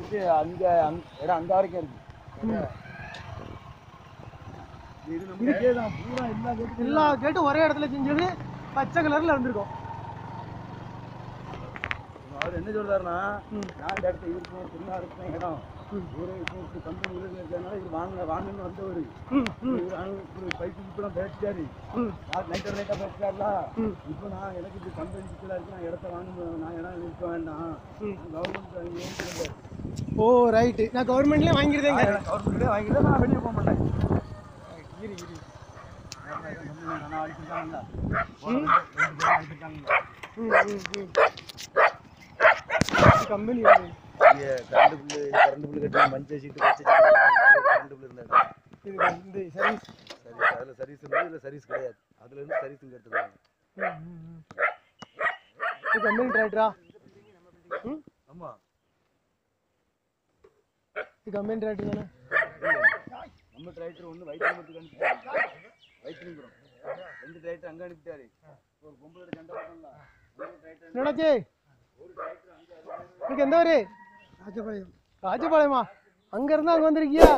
கேட்டு அங்க அந்த இடம் அந்த வரைக்கும் இருக்கு இது நம்ம இதே தான் பூரா எல்லா கேட்டு எல்லா கேட்டும் ஒரே இடத்துல செஞ்சது பச்சை கலர்ல இருந்திருக்கும் அவர் என்ன சொல்றாருன்னா நான் இந்த இடத்த இருக்கும் சின்ன இருக்கும் இடம் ஒரு கம்பெனி இருக்கிறதுனால இது வாங்க வாங்கன்னு வந்தவர் இவர் அங்க பைப்பு இப்பெல்லாம் பேசிட்டாரு நைட்டர் நைட்டாக பேசிட்டாருல இப்போ நான் எனக்கு இது கம்பெனி சிக்கலாக இருக்கு நான் இடத்த வாங்க நான் இடம் இருக்க வேண்டாம் கவர்மெண்ட் ஓ ரைட்டு நான் கவர்மெண்ட்லேயே வாங்கியிருந்தேங்க கவர்மெண்ட்லேயே வாங்கிட்டு நான் வெளியே போக மாட்டேன் இரு இரு நான் அடிச்சிருக்காங்களா அடிச்சிருக்காங்களா company current bill current bill கட்டி மஞ்சள் சீட்டு பச்சை சீட்டு கரண்ட் பில்லு இருந்த இடம் இது இந்த சர்வீஸ் சரி அதில் சர்வீஸ் இருந்தது இதில் சர்வீஸ் கிடையாது அதுல இருந்து சர்வீஸ் இங்கே எடுத்துருவாங்க இது கம்பெனி ரைட்டரா ம் ஆமாம் இது கம்பெனி ரைட்டர் தானே நம்ம டிரைவர் ஒன்று வைத்தியமத்துக்கு அனுப்பிட்டாரு வைத்தியபுரம் ரெண்டு டிரைவர் அங்கே அனுப்பிட்டாரு ஒரு பொம்பளோட சண்டை பண்ணல டிரைவர் என்னடாச்சு உனக்கு எந்த ஊரு ராஜபாளையம் ராஜபாளையமா அங்க இருந்தா அங்க வந்திருக்கியா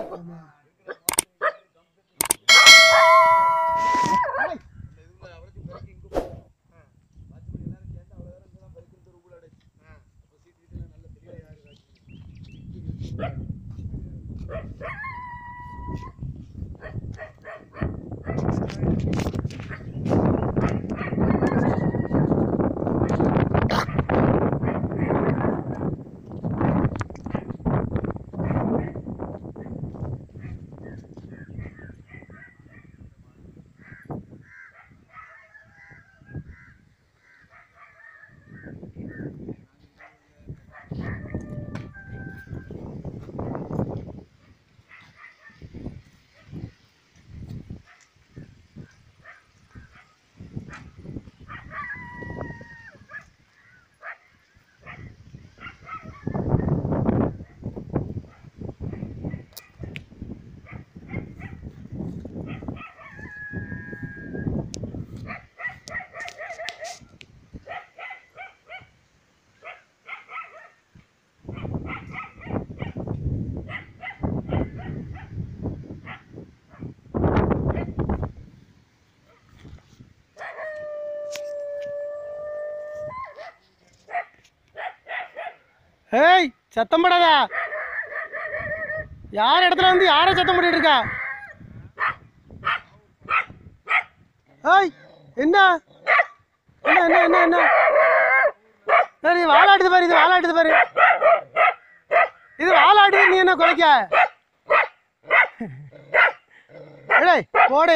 ஏய் சத்தம் போடாதா யார் இடத்துல வந்து யாரை சத்தம் போட்டுட்டு இருக்கா ஏய் என்ன என்ன என்ன என்ன என்ன சரி வாலாடுது பாரு இது வாலாடுது பாரு இது வாலாடுது நீ என்ன குலைக்க ஏய் போடே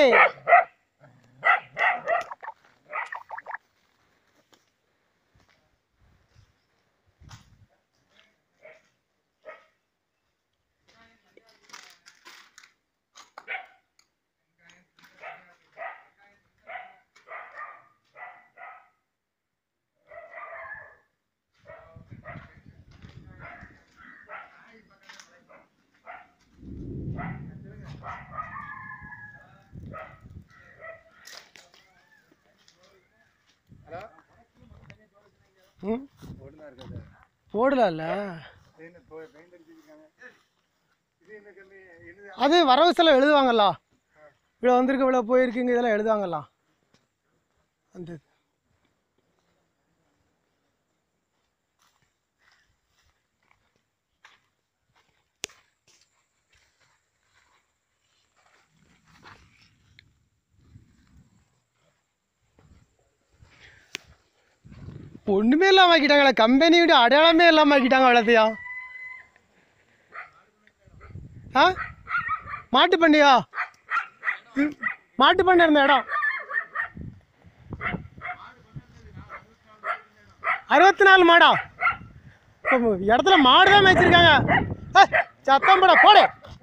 ம் போடலாம்ல அது வரவு செலவு எழுதுவாங்கல்ல இவ்வளோ வந்திருக்கு இவ்வளோ போயிருக்குங்க இதெல்லாம் எழுதுவாங்கல்ல அந்த இது. ஒண்ணுமே இல்லாம ஆக்கிட்டாங்களே கம்பெனியோட அடையாளமே இல்லாம ஆக்கிட்டாங்க அவ்வளோத்தையும் ஆ மாட்டு பண்ணியா மாட்டு பண்ணை இருந்த இடம் அறுபத்தி நாலு மாடா இப்ப இடத்துல மாடு தான் மேய்ச்சிருக்காங்க ஏய், சத்தம் போட போடு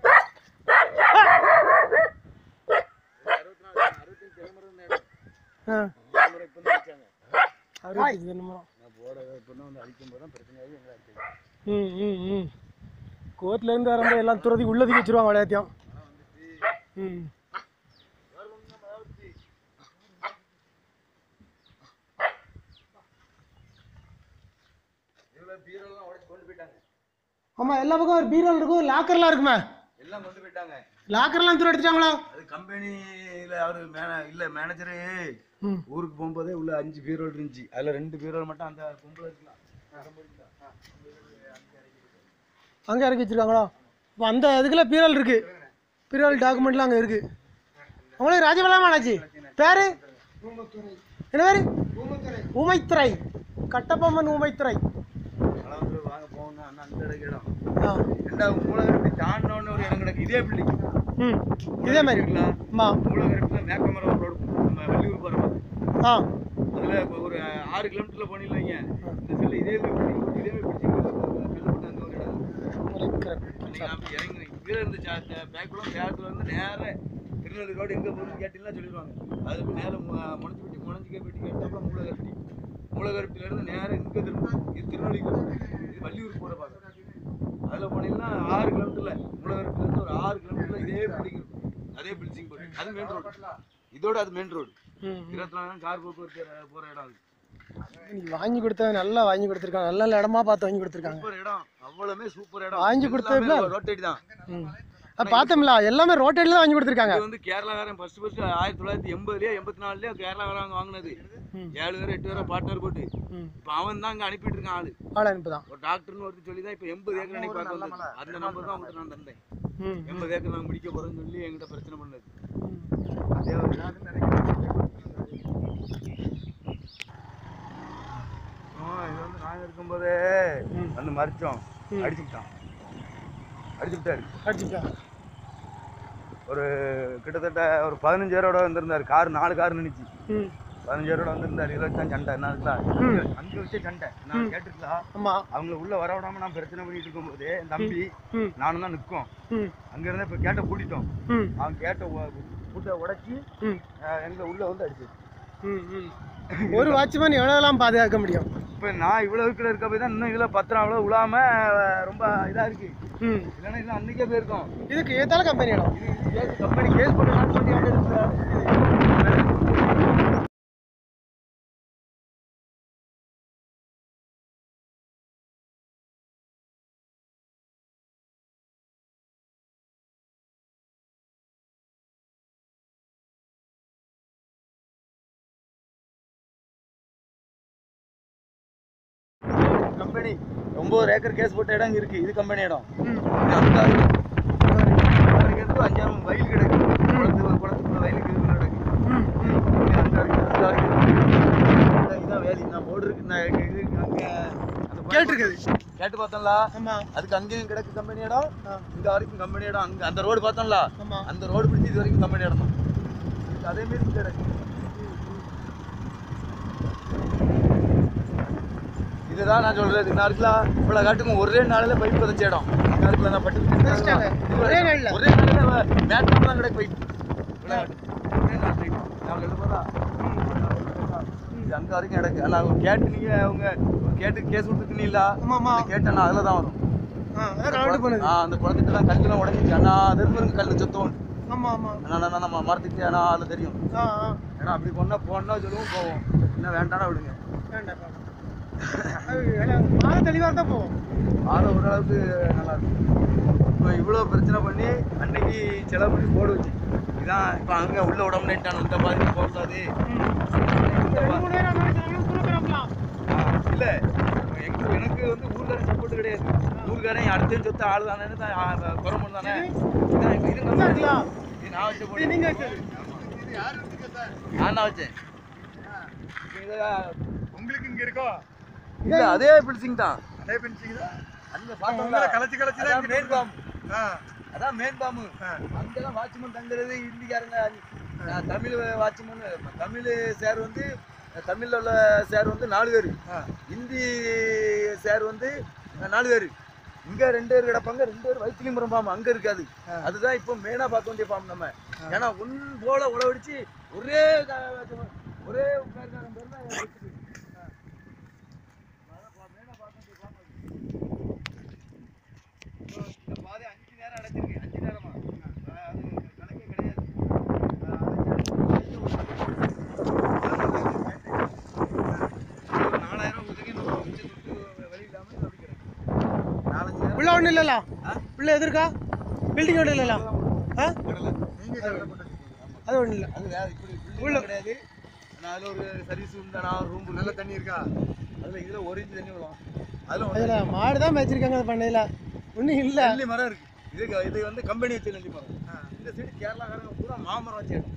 ஆ அறுபத்தி என்னமோ நான் போட பொண்ணு வந்து அடிக்கும் போது தான் பிரச்சனையாகி எங்களை அடிச்சது ம் ம் ம் கோர்ட்ல இருந்து வரும்போது எல்லாம் துறதி உள்ளதுக்கு வச்சிருவாங்க விளையாட்டியம் ம் இவ்வளோ பீரோலாம் உடச்சு கொண்டு போயிட்டாங்க ஆமாம் எல்லா பக்கம் ஒரு பீரோல் இருக்கும் லாக்கர்லாம் இருக்குமே எல்லாம் கொண்டு போயிட்டாங்க லாக்கர்லாம் தூரம் எடுத்துட்டாங்களா அது கம்பெனியில் அவர் மேன இல்லை மேனேஜரு ம் ஊருக்கு போகும்போதே உள்ள அஞ்சு பீரோல் இருந்துச்சு அதில் ரெண்டு பீரோல் மட்டும் அந்த கும்பல இருக்கலாம் அங்கே இறக்கி வச்சிருக்காங்களா இப்போ அந்த இதுக்குள்ள பீரோல் இருக்கு பீரோல் டாக்குமெண்ட்லாம் அங்கே இருக்கு உங்களுக்கு ராஜபலமா ஆச்சு பேரு என்ன பேரு ஊமைத்துறை கட்டபொம்மன் ஊமைத்துறை அளவுக்கு வாங்க போகணும் அண்ணா அந்த இடக்கு இடம் ஆ ரெண்டாவது மூலகரப்பி தாண்டினோன்னு ஒரு இடம் கிடக்கு இதே பில்டிங் ம் இதே மாதிரி இருக்கலாம் ஆமா மூலகரப்பில் மேக்கமரம் ரோடு நம்ம வள்ளியூர் போகிற மாதிரி ஆ அதில் ஒரு ஆறு கிலோமீட்டரில் போனீங்க இந்த செல்லு இதே மாதிரி பிடிச்சி இதே மாதிரி பிடிச்சி கல்லப்பட்டு அந்த ஒரு இடம் அன்னைக்கு நான் போய் இறங்கி கீழே இருந்து பேக்குள்ள பேரத்தில் வந்து நேராக திருநெல்வேலி ரோடு எங்கே போகணும்னு கேட்டீங்கன்னா சொல்லிடுவாங்க அதுக்கு நேரம் முனைச்சி பெட்டி முனைஞ்சிக்க பெட்டி கேட்டாப்புல மூலகரப்பி மூலகரப்பிலேருந்து நேராக இங்கே திரும்ப இது திருநெல்வேலி இது வள்ளியூர் போகிற பார்க்க அதில் போனீங்கன்னா ஆறு கிலோமீட்டரில் மூலகரப்பிலேருந்து ஒரு ஆறு கிலோமீட்டரில் இதே பில்டிங் இருக்கும் அதே பில்டிங் போட்டு அது மெயின் ரோடு இதோட அது மெயின் ரோடு ம் இருபத்தி நாலு கார் போக்குவரத்து போகிற இடம் அது நீ வாங்கி கொடுத்தவன் நல்லா வாங்கி கொடுத்துருக்காங்க நல்ல நல்ல இடமா பார்த்து வாங்கி கொடுத்துருக்காங்க சூப்பர் இடம் அவ்வளவுமே சூப்பர் இடம் வாங்கி கொடுத்ததுல? ரோட்டேட் தான் ம் அது பார்த்தோம்ல எல்லாமே ரோட்டேடில் தான் வாங்கி கொடுத்துருக்காங்க இது வந்து கேரளாக்காரன் ஃபர்ஸ்ட் ஃபர்ஸ்ட் ஆயிரத்தி தொள்ளாயிரத்தி எண்பதுலயே எண்பத்தி நாலுலயே கேரளாக்காரன் வாங்கினது ம் ஏழு பேர் எட்டு பேரை பார்ட்னர் போட்டு ம் இப்போ அவன் தான் அங்கே அனுப்பிட்டு இருக்கான் ஆளு ஆள் அனுப்புதான் ஒரு டாக்டர்னு ஒருத்தர் சொல்லி தான் இப்போ எண்பது ஏக்கர் அன்னைக்கு பார்க்க வந்தது அந்த நம்பர் தான் உங்களுக்கு நான் தந்தேன் ம் எண்பது ஏக்கர் நாங்கள் முடிக்க போறோம்னு சொல்லி என்கிட்ட பிரச்சனை பண்ணது ம். அதே ஒரு நாள் நினைக்கிறேன் இது வந்து நாங்கள் இருக்கும்போதே வந்து மறிச்சோம் அடிச்சுக்கிட்டான் அடிச்சு விட்டாரு அடிச்சுக்கா ஒரு கிட்டத்தட்ட ஒரு பதினஞ்சு பேரோட வந்திருந்தாரு கார் நாலு கார் நின்னுச்சு ம் பதினஞ்சு பேரோட வந்திருந்தாரு இதில் வச்சு சண்டை என்ன இருக்குல்ல ம். அங்கே வச்சே சண்டை நான் கேட்டுருக்கலாம் ஆமாம் அவங்கள உள்ள வர விடாம நான் பிரச்சனை பண்ணிட்டு இருக்கும்போது என் தம்பி ம் நானும் தான் நிற்கும் ம் அங்க இருந்து இப்போ கேட்டை பூட்டிட்டோம் ம் அவன் கேட்டை பூட்டை உடைச்சி ம் எங்களை உள்ள வந்து அடிச்சு ம் ம் ஒரு வாட்ச்மேன் எவ்வளோலாம் பாதுகாக்க முடியும் இப்போ நான் இவ்வளோ வீட்டில் இருக்க போய் தான் இன்னும் இதில் பத்திரம் அவ்வளோ விழாம ரொம்ப இதாக இருக்கு ம் இல்லைன்னா இல்லை அன்னைக்கே போயிருக்கோம் இதுக்கு ஏத்தால கம்பெனி இடம் இது இது கேஸ் கம்பெனி கேஸ் போட்டுலான்னு சொல்லி வந்து இருக்கு. கம்பெனி ஒன்பது ஏக்கர் கேஸ் போட்ட இடம் இங்க இருக்கு இது கம்பெனி இடம் ம் இது அஞ்சாறு அஞ்சாறு கேஸ் அஞ்சாறு வயல் கிடக்கு குளத்து குளத்துக்குள்ள வயலுக்கு இதுக்குள்ள கிடக்கு ம் ம் இது அஞ்சாறு கேஸ், அஞ்சாறு கேஸ். இதான் இதான் வேலி நான் போர்டு இருக்கு நான் இங்க இது அங்க அந்த கேட்டிருக்குது கேட்டு பார்த்தோம்ல ஆமாம் அதுக்கு அங்கேயும் கிடக்கு கம்பெனி இடம் ஆ இங்க வரைக்கும் கம்பெனி இடம் அங்க அந்த ரோடு பார்த்தோம்ல ஆமாம் அந்த ரோடு பிடிச்சி இது வரைக்கும் கம்பெனி இடம் தான் இது அதே மாதிரி இங்க கிடக்கு இதுதான் நான் சொல்றது நான் இருக்கலாம் இவ்வளவு காட்டுக்கும் ஒரே நாளில் பைப் பதிச்ச இடம் நான் இருக்கல நான் பட்டு பதிச்சிட்டாங்க. ஒரே நாள்ல? ஒரே நாளில் மேட் மட்டும் தான் கிடக்கு பைப் ஒரே நாள் pipe. நான் எழுத போதா இது அங்க வரைக்கும் கிடக்கு ஆனா அவங்க கேட்டு நீங்க அவங்க கேட்டு கேஸ் கொடுத்துருக்கீங்களா ஆமாம் ஆமாம் கேட்டேன்னா அதில் தான் வரும் ஆ அதான் ரவுண்டு பண்ணுது ஆ அந்த குளத்துட்டு தான் கல்லாம் உடஞ்சிச்சு அண்ணா அது இருந்து கல் சுத்தம் ஆமாம் ஆமாம் அண்ணா அண்ணா நம்ம மரத்துக்கு அண்ணா அதில் தெரியும் ஆ ஆ ஏன்னா அப்படி பண்ணா போனா சொல்லுவோம் போவோம் என்ன வேண்டாம்னா விடுங்க வேண்டாம் மாத தெளிவாக தான் போவோம் ஆளை ஓரளவுக்கு நல்லா இருக்கும் இப்போ இவ்வளோ பிரச்சனை பண்ணி அன்னைக்கு செலவு பண்ணி போட வச்சு இதான் இப்போ அங்கே உள்ள உடம்புட்டான் இந்த மாதிரி போகாது இந்த ரெண்டு பா- மூணு பேர் அந்த மாதிரி கூட கிளம்பலாம் ஆ, இல்ல எங்க எனக்கு வந்து ஊர்காரன் சப்போர்ட் கிடையாது ஊர்காரன் அடுத்த சொத்து ஆளு தானே தான் குறமன் தானே இதான் இது நல்லா நம்ம இருக்கலாம் இது நான் வச்ச இது போட்டு நீங்கள் வச்சது நான் தான் வச்சேன் உங்களுக்கு இங்க இருக்கோ இல்ல அதே பில்சிங் தான் அதே பென்சிங் தான் அங்க உங்களை பார்த்தோம்ல கலைச்சு கலைச்சு தான் அதான் மெயின் பாம் ஆ அதான் மெயின் பாம்பு ஆ. அங்கெல்லாம் வாட்ச்மேன் தங்குறது ஹிந்திக்காரங்க நான் தமிழ் வாட்ச்மேன் தமிழ் சார் வந்து தமிழ்ல உள்ள சார் வந்து நாலு பேர் ஆ. ஹிந்தி சார் வந்து நாலு பேர் இங்க ரெண்டு பேர் கிடப்பாங்க ரெண்டு பேர் வைத்திலிபுரம் பாம்பு அங்க இருக்காது அதுதான் இப்போ மெயினா பார்க்க வேண்டிய பாம்பு நம்ம ஏன்னா ஒன் போல உழவடிச்சு ஒரே க- ஒரே உட்கார்க்காரன் பேர் தான் வைத்திலிங்கம். மெயினா பார்க்க வேண்டிய பாம்பு அது. இந்த பாதை அஞ்சு நேரம் அடைச்சிருக்கு அஞ்சு நேரமா அஹ் அது கணக்கே கிடையாது நாலாயிரம் ஒதுக்கி நம்ம மிச்சம் துட்டு வெளி இல்லாம அப்படி கிடக்கு நாலஞ்சு நேரம் உள்ள ஒன்றும் இல்லை இல்லைல்ல உள்ள எது இருக்கா பில்டிங் ஒன்றும் இல்லைல்ல ஆ அது ஒன்றும் இல்லை அது வேற இப்படி building கிடையாது நான் அதில் ஒரு சர்வீஸ் உண்டு நான் ரூம் நல்ல தண்ணி இருக்கா அதில் இதில் ஒரு இன்ச்சு தண்ணி விடும் அதில் அதில் மாடு தான் மேய்ச்சிருக்காங்க அந்த பண்ணையில் ஒன்றும் இல்லை நெல்லி மரம் இருக்கு இது இது வந்து கம்பெனி வச்ச நெல்லி மரம் இந்த சைடு கேரளாக்காரங்க பூரா மாமரம் வச்சு இடம்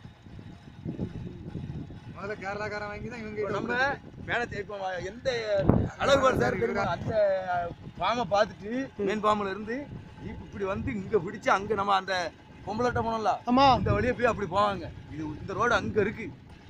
முதல்ல கேரளாக்காரன் வாங்கி தான் இவங்க இப்போ நம்ம மேலே இப்போ எந்த அளவு வருஷம் தெரியுமா அந்த பாம்பை பார்த்துட்டு மெயின் பாம்பில் இருந்து இப்போ இப்படி வந்து இங்கே பிடிச்சி அங்கே நம்ம அந்த பொம்பளட்ட போனோம்ல ஆமாம் இந்த வழியே போய் அப்படி போவாங்க இது இந்த ரோடு அங்கே இருக்கு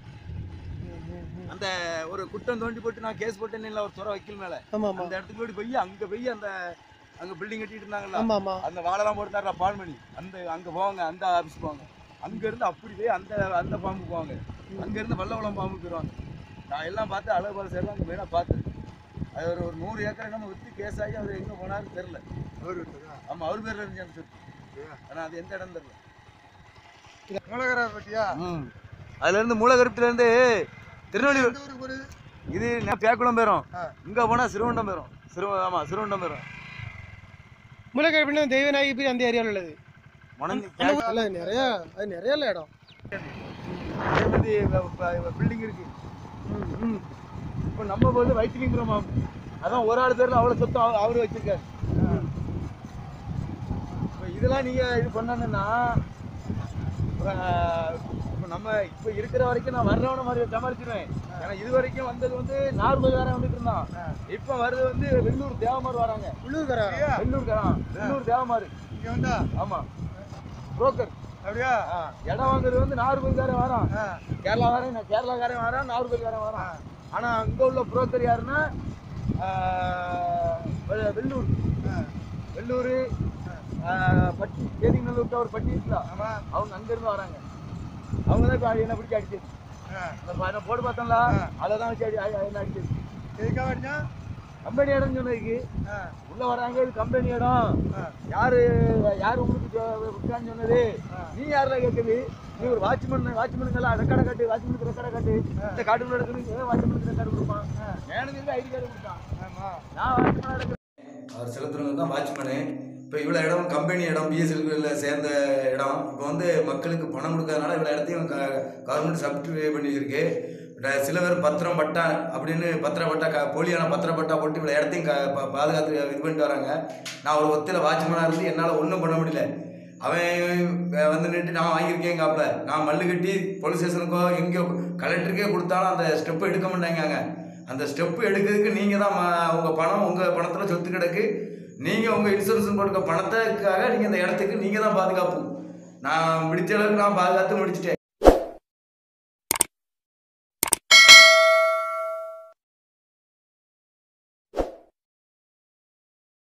அந்த ஒரு குட்டம் தோண்டி போட்டு நான் கேஸ் போட்டேன்னு ஒரு துறை வைக்கல் மேலே ஆமாம் ஆமாம் அந்த இடத்துக்கு போய் போய் அங்கே போய் அந்த அங்கே பில்டிங் கட்டிட்டு இருந்தாங்கல்ல ஆமாம் ஆமாம் அந்த வாழலாம் போட்டுனாரா பால்மணி அந்த அங்கே போவாங்க அந்த ஆஃபீஸ் போவாங்க அங்கேருந்து அப்படி போய் அந்த அந்த பாம்பு போவாங்க அங்கேருந்து வல்லவளம் பாம்பு போயிடுவாங்க நான் எல்லாம் பார்த்து அழகு பால் சேர்லாம் அங்கே மெயினாக பார்த்தேன் அது ஒரு ஒரு நூறு ஏக்கர் நம்ம விற்று கேஸ் ஆகி அவர் எங்கே போனாருன்னு தெரில அவர் விட்டதா ஆமாம் அவர் பேரில் இருந்துச்சு சொல்லி ஆனால் அது எந்த இடம் தெரில மூலகரா பட்டியா ம் அதுலேருந்து மூலகருப்புலேருந்து திருநெல்வேலி எந்த ஊருக்கு போறது இது நான் பேக்குளம் போயிடும் ஆ. இங்கே போனால் சிறுவண்டம் போயிடும் சிறு ஆமாம் சிறுவண்டம் போயிடும் முளைக்கழிப்பின தெய்வநாயகி பேர் அந்த ஏரியாவில் உள்ளது மணந்தி இல்லை நிறையா அது நிறைய இல்லை இடம் பில்டிங் இருக்கு இப்போ நம்ம வந்து வைத்திலிங்கிறோம் அதான் ஒரு ஆள் பேர்ல அவ்வளோ சொத்து அவ- அவரு வச்சிருக்காரு இப்போ இதெல்லாம் நீங்க இது பண்ணணும்னா இப்போ நம்ம இப்போ இருக்கிற வரைக்கும் நான் வர்றவன மாதிரி சமாளிச்சிருவேன் ஏன்னா இது வரைக்கும் வந்தது வந்து நார்மல்காரன் வந்துட்டு இருந்தான் இப்போ வர்றது வந்து வெள்ளூர் தேவமார் வராங்க உள்ளூர்காரா வெள்ளூர்காரன் வெள்ளூர் தேவமார் இங்க வந்தா ஆமா புரோக்கர் அப்படியா இடம் வாங்குறது வந்து நாகர்கோவில்காரன் வரான் ஆ. கேரளாக்காரன் நான் கேரளாக்காரன் வரான் நாகர்கோவில்காரன் வரான் ஆனா அங்க உள்ள புரோக்கர் யாருன்னா ஆஹ், வெ- வெள்ளூர் ஆ. வெள்ளூர் ஆஹ், பட்டி தேதிநல்லூர்ட்ட ஒரு பட்டி இருக்குல்ல ஆமா அவங்க அங்க இருந்து வராங்க அவங்க தான் இப்போ என்ன பிடிச்சி அடிச்சது ஆ. அந்த ப- நான் போட்டு பார்த்தோம்ல ஆ. அதை தான் வச்சு அடி அடி- என்ன அடிச்சது எதுக்காக அடிச்சா கம்பெனி இடம் சொன்னதுக்கு ஆ. உள்ள வராங்க இது கம்பெனி இடம் ஆ. யாரு யாரு உங்களுக்கு சொ- விட்டான்னு சொன்னது நீ யாரில் கேட்குது நீ ஒரு வாட்ச்மேன் வாட்ச்மேனுக்கெல்லாம் ரெக்கார்டை காட்டு வாட்ச்மேனுக்கு ரெக்கார்டை காட்டு இந்த காட்டுக்குள்ள எடுக்கணும் ஏன் வாட்ச்மேனுக்கு ரெக்கார்டு கொடுப்பான் மேனேஜருக்கு ஐடி கார்டு கொடுத்தான் ஆமா நான் வாட்ச்மேனாக எடுக்கிறேன் அவர் செலுத்துறவங்க தான் வாட்ச்மேனு இப்போ இவ்வளோ இடம் கம்பெனி இடம் பிஎஸ்எல்ல சேர்ந்த இடம் இப்போ வந்து மக்களுக்கு பணம் கொடுக்கறதுனால இவ்வளோ இடத்தையும் க கவர்மெண்ட் சப்டிஃபை பண்ணி வச்சிருக்கு ட- சில பேர் பத்திரம் பட்டா அப்படின்னு பத்திர பட்டா க போலியான பத்திர பட்டா போட்டு இவ்வளோ இடத்தையும் க பா- பாதுகாத்து இது பண்ணிட்டு வராங்க நான் ஒரு ஒத்தையில் வாட்ச்மேனாக இருந்து என்னால் ஒன்றும் பண்ண முடியல அவன் வே- வந்து நின்று நான் வாங்கியிருக்கேன் காப்பில் நான் மல்லு கட்டி போலீஸ் ஸ்டேஷனுக்கோ எங்கேயோ கலெக்டருக்கே கொடுத்தாலும் அந்த ஸ்டெப்பு எடுக்க மாட்டாங்க அந்த ஸ்டெப்பு எடுக்கிறதுக்கு நீங்கள் தான் ம- உங்க பணம் உங்கள் பணத்தில் சொத்து கிடக்கு நீங்கள் உங்கள் இன்சூரன்ஸ் போட்டுக்க பணத்துக்காக நீங்கள் அந்த இடத்துக்கு நீங்கள் தான் பாதுகாப்பு நான் முடிச்ச அளவுக்கு நான் பாதுகாத்து முடிச்சிட்டேன்